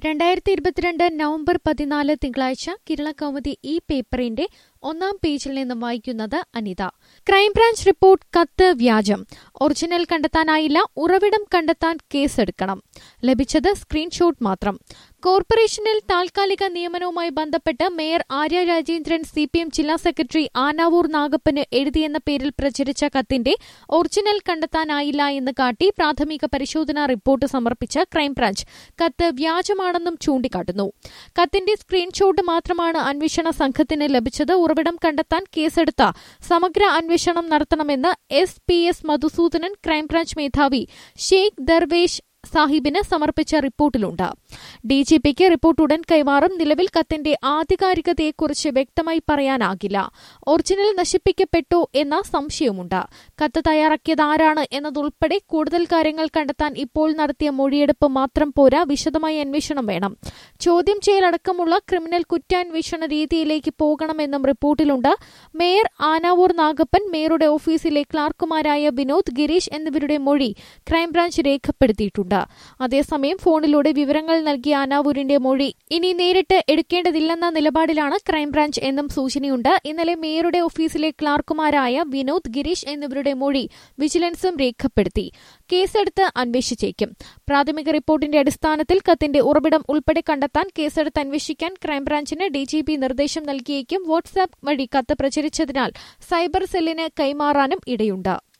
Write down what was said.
രണ്ടായിരത്തി ഇരുപത്തിരണ്ട് നവംബർ പതിനാല് തിങ്കളാഴ്ച കേരള കൗമുദി ഈ പേപ്പറിന്റെ ഒന്നാം പേജിൽ നിന്നും വായിക്കുന്നത് അനിത ക്രൈംബ്രാഞ്ച് റിപ്പോർട്ട് കത്ത് വ്യാജം ഒറിജിനൽ കണ്ടെത്താനായില്ല ഉറവിടം കണ്ടെത്താൻ കേസെടുക്കണം ലഭിച്ചത് സ്ക്രീൻഷോട്ട് മാത്രം കോർപ്പറേഷനിൽ താൽക്കാലിക നിയമനവുമായി ബന്ധപ്പെട്ട് mayor Arya Rajendran C P M ജില്ലാ സെക്രട്ടറി ആനാവൂർ നാഗപ്പന് എഴുതിയെന്ന പേരിൽ പ്രചരിച്ച കത്തിന്റെ ഒറിജിനൽ കണ്ടെത്താനായില്ല എന്ന് കാട്ടി പ്രാഥമിക പരിശോധനാ റിപ്പോർട്ട് സമർപ്പിച്ച ക്രൈംബ്രാഞ്ച് കത്ത് വ്യാജമാണെന്നും ചൂണ്ടിക്കാട്ടുന്നു കത്തിന്റെ സ്ക്രീൻഷോട്ട് മാത്രമാണ് അന്വേഷണ സംഘത്തിന് ലഭിച്ചത് ഉറവിടം കണ്ടെത്താൻ കേസെടുത്ത സമഗ്ര അന്വേഷണം നടത്തണമെന്ന് S P S Madhusoodanan crime branch മേധാവി ഷെയ്ഖ് ദർവേഷ് സാഹിബിന് സമർപ്പിച്ച റിപ്പോർട്ടിലുണ്ട് ഡിജിപിക്ക് റിപ്പോർട്ട് ഉടൻ കൈമാറും നിലവിൽ കത്തിന്റെ ആധികാരികതയെക്കുറിച്ച് വ്യക്തമായി പറയാനാകില്ല ഒറിജിനൽ നശിപ്പിക്കപ്പെട്ടോ എന്ന സംശയമുണ്ട് കത്ത് തയ്യാറാക്കിയത് ആരാണ് എന്നതുൾപ്പെടെ കൂടുതൽ കാര്യങ്ങൾ കണ്ടെത്താൻ ഇപ്പോൾ നടത്തിയ മൊഴിയെടുപ്പ് മാത്രം പോരാ വിശദമായ അന്വേഷണം വേണം ചോദ്യം ചെയ്യലടക്കമുള്ള ക്രിമിനൽ കുറ്റാന്വേഷണ രീതിയിലേക്ക് പോകണമെന്നും റിപ്പോർട്ടിലുണ്ട് മേയർ ആനാവൂർ നാഗപ്പൻ മേയറുടെ ഓഫീസിലെ ക്ലാർക്കുമാരായ വിനോദ് ഗിരീഷ് എന്നിവരുടെ മൊഴി ക്രൈംബ്രാഞ്ച് രേഖപ്പെടുത്തിയിട്ടുണ്ട് അതേസമയം ഫോണിലൂടെ വിവരങ്ങൾ നൽകിയ ആനാവൂരിന്റെ മൊഴി ഇനി നേരിട്ട് എടുക്കേണ്ടതില്ലെന്ന നിലപാടിലാണ് ക്രൈംബ്രാഞ്ച് എന്നും സൂചനയുണ്ട് ഇന്നലെ മേയറുടെ ഓഫീസിലെ ക്ലാർക്കുമാരായ വിനോദ് ഗിരീഷ് എന്നിവരുടെ മൊഴി വിജിലൻസും രേഖപ്പെടുത്തി കേസെടുത്ത് അന്വേഷിച്ചേക്കും പ്രാഥമിക റിപ്പോർട്ടിന്റെ അടിസ്ഥാനത്തിൽ കത്തിന്റെ ഉറവിടം ഉൾപ്പെടെ കണ്ടെത്താൻ കേസെടുത്ത് അന്വേഷിക്കാൻ ക്രൈംബ്രാഞ്ചിന് ഡിജിപി നിർദ്ദേശം നൽകിയേക്കും വാട്സാപ്പ് വഴി കത്ത് പ്രചരിച്ചതിനാൽ സൈബർ സെല്ലിന് കൈമാറാനും ഇടയുണ്ട്